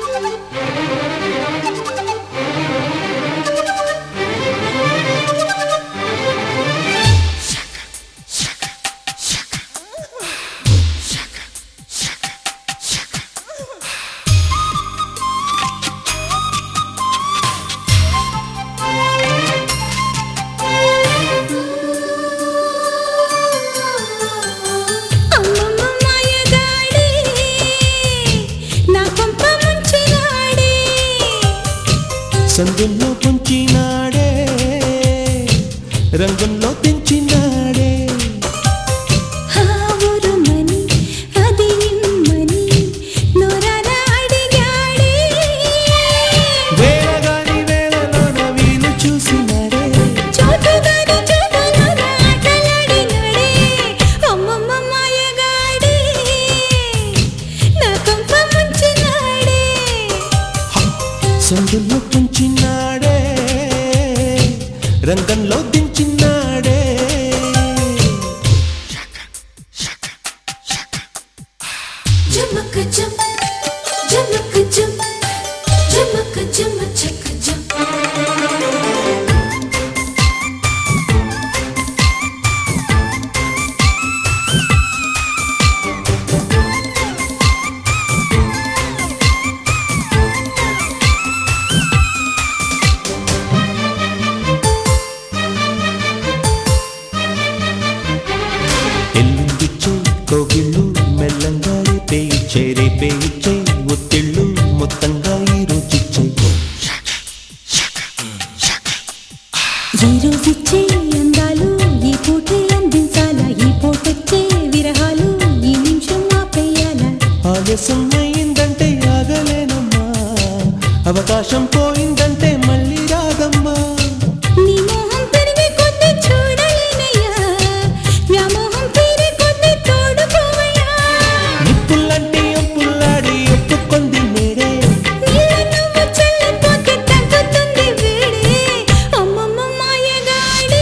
అమ్మమ్మ మాయగాడే నా కొంప ముంచినాడే సందుల్లో పుంచినాడే రంగంలో తెంచినాడే ఆ ఊరుమని అది ఇమ్మని నోరాన అడిగాడే వేళగాని వేళలోన వీలు చూసినాడే చోటుగాని చోటులోన ఆటలాడినాడే అమ్మమ్మ మాయగాడే నా కొంప ముంచినాడే సందుల్లో పుంచినాడే రంగంలో దించినాడే జమక జం జమక జం జమక జమ చక జం ఎల్లుండిచ్చే కోగిళ్ళు మెల్లంగా రేపేయిచ్చే రేపేయిచ్చే ఒత్తిళ్ళు మొత్తంగా ఈ రోజుచ్చే ఈ రోజుచ్చే అందాలు ఈ పూటే అందించాలా ఈ పూటొచ్చే విరహాలు ఈ నిమిషం ఆపేయాలా ఆలస్యం అయిందంటే ఆగలేనమ్మా అవకాశం పోయిందంటే మళ్ళీ రాదమ్మా నీ మోహం పెరిగే కొద్దీ చూడలేనయ్యా వ్యామోహం పెరిగే కొద్దీ తోడుకోవయ్యా నిప్పుల్లంటే ఒప్పుల్లాడి ఒప్పుకొంది నేడే నీళ్ళ నువ్వు చల్లిపోతే తగ్గుతుంది వేడే అమ్మమ్మ మాయగాడే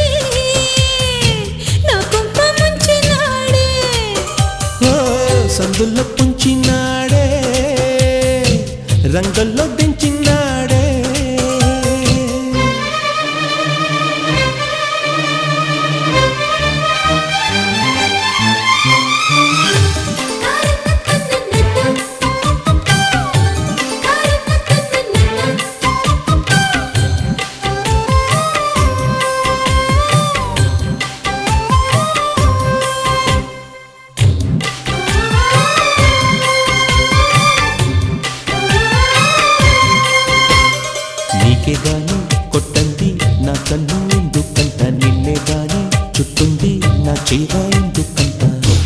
నా కొంప ముంచినాడే ఓ సందుల్లో పుంచినాడే రంగంలో దించినాడే నీకే గాని కొట్టంది నా కన్ను ఎందుకంట నిన్నే గాని చుట్టుంది నా చీర ఎందుకంట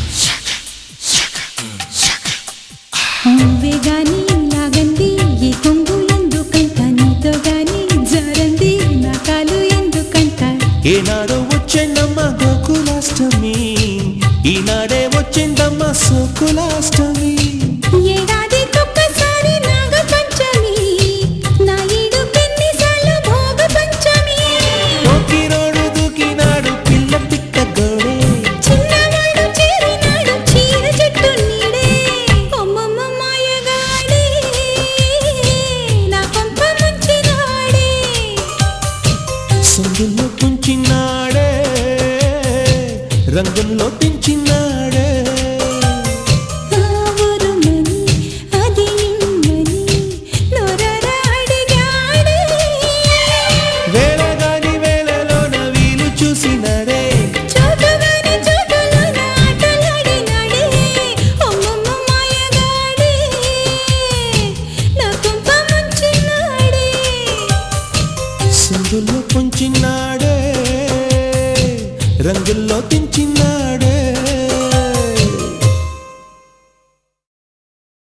నువ్వే గాని లాగంది ఈ కొంగు ఎందుకంట నీతో గాని జారంది నా కాలు ఎందుకంట ఏనాడో వచ్చేందమ్మ గోకులాష్టమి ఈనాడే వచ్చిందమ్మ సోకులాష్టమి ఏడాది ఒక్కసారి నాగ పంచమి నా ఈడు పెన్నిసార్లు భోగ పంచమి పోకిరోడు దూకినాడు పిల్ల పిట్ట గోడే చిన్నవాడు చేరినాడు చీర చెట్టు నీడే అమ్మమ్మ మాయగాడే నా పంప ముంచినాడే సందులో పుంచినాడే రంగంలో దించినాడే ఆ ఊరుమని అది ఇమ్మని నోరార అడిగాడే వేళగాని వేళలోన వీలు చూసినాడే చోటుగాని చోటులోన ఆటలాడినాడే అమ్మమ్మ మాయగాడే నా కొంప ముంచినాడే సందులో పుంచినాడే